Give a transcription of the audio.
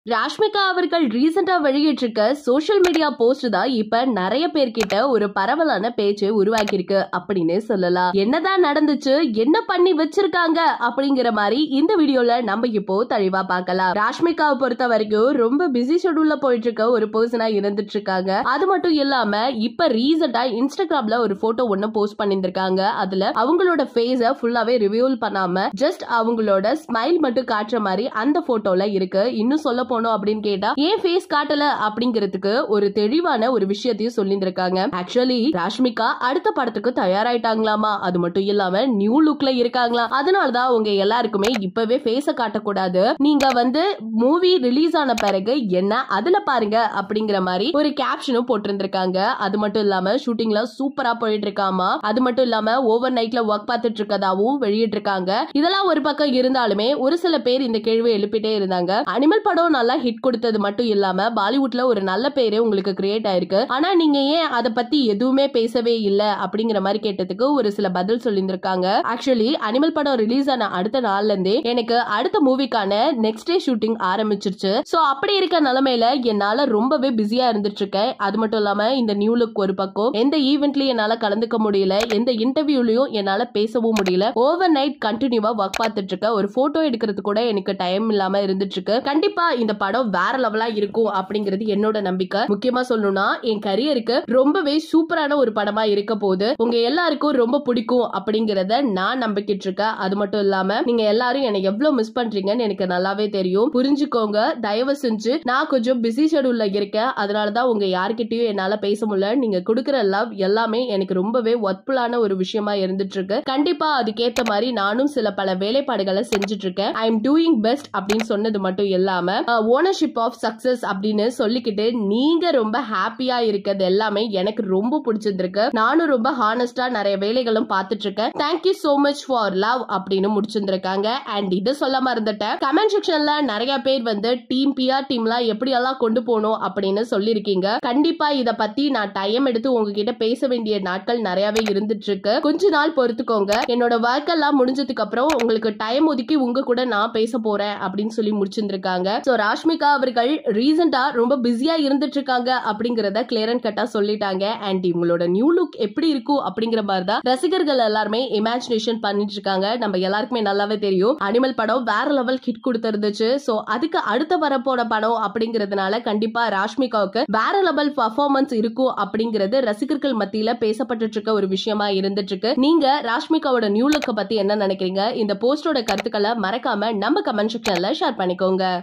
ராஷ்மிகா அவர்கள் ரீசெண்டா வெளியிட்டிருக்க social media post தான் இப்ப நிறைய பேர்கிட்ட ஒரு பரவலான பேச்சு உருவாக்கி இருக்கு அப்படின்னு சொல்லலாம் என்னதான் நடந்துச்சு என்ன பண்ணி வச்சிருக்காங்க அப்படிங்கிற மாதிரி இந்த வீடியோல நம்ம இப்போ தெளிவா பார்க்கலாம் ராஷ்மிகாவை பொறுத்த வரைக்கும் ரொம்ப பிஸி ஷெடியூல்ல போயிட்டு இருக்க ஒரு பர்சனா இருந்துட்டு இருக்காங்க அது மட்டும் இல்லாம இப்ப ரீசெண்டா இன்ஸ்டாகிராம்ல ஒரு போட்டோ ஒண்ணு போஸ்ட் பண்ணிருக்காங்க அதுல அவங்களோட ஃபேஸ ஃபுல்லாவே ரிவியூல் பண்ணாம ஜஸ்ட் அவங்களோட ஸ்மைல் மட்டும் காட்டுற மாதிரி அந்த போட்டோல இருக்கு இன்னும் சொல்ல போனோம் அப்படின்னு கேட்டா ஏன் ஃபேஸ் காட்டல அப்படிங்கிறதுக்கு ஒரு தெளிவான ஒரு விஷயத்தையும் சொல்லியிருந்திருக்காங்க ஆக்சுவலி ராஷ்மிகா அடுத்த படத்துக்கு தயாராயிட்டாங்களாமா அது மட்டும் இல்லாம நியூ லுக்ல இருக்காங்களா அதனாலதான் அவங்க எல்லாருக்குமே இப்பவே ஃபேஸ காட்டக்கூடாது நீங்க வந்து மூவி ரிலீஸ் ஆன பிறகு என்ன அதுல பாருங்க அப்படிங்கிற மாதிரி ஒரு கேப்ஷனும் போட்டிருந்திருக்காங்க அது மட்டும் இல்லாம ஷூட்டிங்ல சூப்பரா போயிட்டு இருக்காமா அது மட்டும் இல்லாம ஓவர் நைட்ல ஒர்க் பார்த்துட்டு இருக்கதாவும் வெளியிட்டிருக்காங்க இதெல்லாம் ஒரு பக்கம் இருந்தாலுமே ஒரு சில பேர் இந்த கேள்வி எழுப்பிட்டே இருந்தாங்க அனிமல் படம் நல்லா ஹிட் கொடுத்தது மட்டும் இல்லாம பாலிவுட்ல ஒரு நல்ல பேரே உங்களுக்கு கிரியேட் ஆயிருக்கு ஆனா நீங்க ஏன் அதை பத்தி எதுவுமே பேசவே இல்ல அப்படிங்கிற மாதிரி கேட்டதுக்கு ஒரு சில பதில் சொல்லியிருந்திருக்காங்க ஆக்சுவலி அனிமல் படம் ரிலீஸ் ஆன அடுத்த நாள்ல இருந்தே எனக்கு அடுத்த மூவிக்கான நெக்ஸ்ட் டே ஷூட்டிங் ஆரம்பிச்சிருச்சு சோ அப்படி இருக்க நிலைமையில என்னால ரொம்பவே பிஸியா இருந்துட்டு இருக்கேன் அது மட்டும் இல்லாம இந்த நியூ லுக் ஒரு பக்கம் எந்த ஈவெண்ட்லயும் என்னால கலந்துக்க முடியல எந்த இன்டர்வியூலயும் என்னால பேசவும் முடியல ஓவர் நைட் கண்டினியூவா ஒர்க் பார்த்துட்டு இருக்க ஒரு போட்டோ எடுக்கிறது கூட எனக்கு டைம் இல்லாம இருந்துட்டு இருக்கு கண்டிப்பா இந்த படம் வேற லெவலா இருக்கும் அப்படிங்கிறது என்னோட நம்பிக்கை முக்கியமா சொல்லணும்னா என் கரியருக்கு ரொம்பவே சூப்பரான ஒரு படமா இருக்க போகுது உங்க எல்லாருக்கும் ரொம்ப பிடிக்கும் அப்படிங்கறத நான் நம்பிக்கிட்டு இருக்கேன் அது மட்டும் இல்லாம நீங்க எல்லாரும் என்னை எவ்வளவு மிஸ் பண்றீங்கன்னு எனக்கு நல்லாவே தெரியும் புரிஞ்சுக்கோங்க தயவு செஞ்சு நான் கொஞ்சம் பிஸி ஷெடியூல்ல இருக்கேன் அதனாலதான் உங்க யார்கிட்டயும் என்னால பேச முடியல நீங்க கொடுக்குற லவ் எல்லாமே எனக்கு ரொம்பவே ஒர்த்ஃபுல்லான ஒரு விஷயமா இருந்துட்டு இருக்கு கண்டிப்பா அதுக்கேத்த மாதிரி நானும் சில பல வேலைப்பாடுகளை செஞ்சுட்டு இருக்கேன் ஐ எம் டூயிங் பெஸ்ட் அப்படின்னு சொன்னது மட்டும் இல்லாம ஓனர்ஷிப் ஆஃப் சக்சஸ் அப்படின்னு சொல்லிக்கிட்டு நீங்க ரொம்ப ஹாப்பியா இருக்கிறது எல்லாமே எனக்கு ரொம்ப பிடிச்சிருந்திருக்கு நானும் ரொம்ப ஹானஸ்டா நிறைய வேலைகளும் பார்த்துட்டு இருக்கேன் thank you so much for love அப்படின்னு முடிச்சிருந்திருக்காங்க அண்ட் இது சொல்ல மறந்துட்டேன் கமெண்ட் செக்ஷன்ல நிறைய பேர் வந்து டீம் பிஆர் டீம்லாம் எப்படி எல்லாம் கொண்டு போகணும் அப்படின்னு சொல்லியிருக்கீங்க கண்டிப்பா இத பத்தி நான் டைம் எடுத்து உங்ககிட்ட பேச வேண்டிய நாட்கள் நிறையவே இருந்துட்டு இருக்கு கொஞ்ச நாள் பொறுத்துக்கோங்க என்னோட ஒர்க் எல்லாம் முடிஞ்சதுக்கு அப்புறம் உங்களுக்கு டைம் ஒதுக்கி உங்க கூட நான் பேச போறேன் அப்படின்னு சொல்லி முடிச்சிருந்திருக்காங்க சோ ராஷ்மிகா அவர்கள் ரீசெண்டா ரொம்ப பிஸியா இருந்துட்டு இருக்காங்க அப்படிங்கறத கிளியர் அண்ட் கட்டா சொல்லிட்டாங்க அண்ட் இவங்களோட நியூ லுக் எப்படி இருக்கும் அப்படிங்கிற மாதிரி தான் ரசிகர்கள் எல்லாருமே இமேஜினேஷன் பண்ணிட்டு இருக்காங்க நம்ம எல்லாருக்குமே நல்லாவே தெரியும் அனிமல் படம் வேற லெவல் ஹிட் கொடுத்துருந்துச்சு சோ அதுக்கு அடுத்த வரப்போட படம் அப்படிங்கறதுனால கண்டிப்பா ராஷ்மிகாவுக்கு வேற லெவல் பர்ஃபார்மன்ஸ் இருக்கும் அப்படிங்கிறது ரசிகர்கள் மத்தியில பேசப்பட்டு இருக்க ஒரு விஷயமா இருந்துட்டு இருக்கு நீங்க ராஷ்மிகாவோட நியூ லுக்க பத்தி என்ன நினைக்கிறீங்க இந்த போஸ்டோட கருத்துக்களை மறக்காம நம்ம கமெண்ட் செக்ஷன்ல ஷேர் பண்ணிக்கோங்க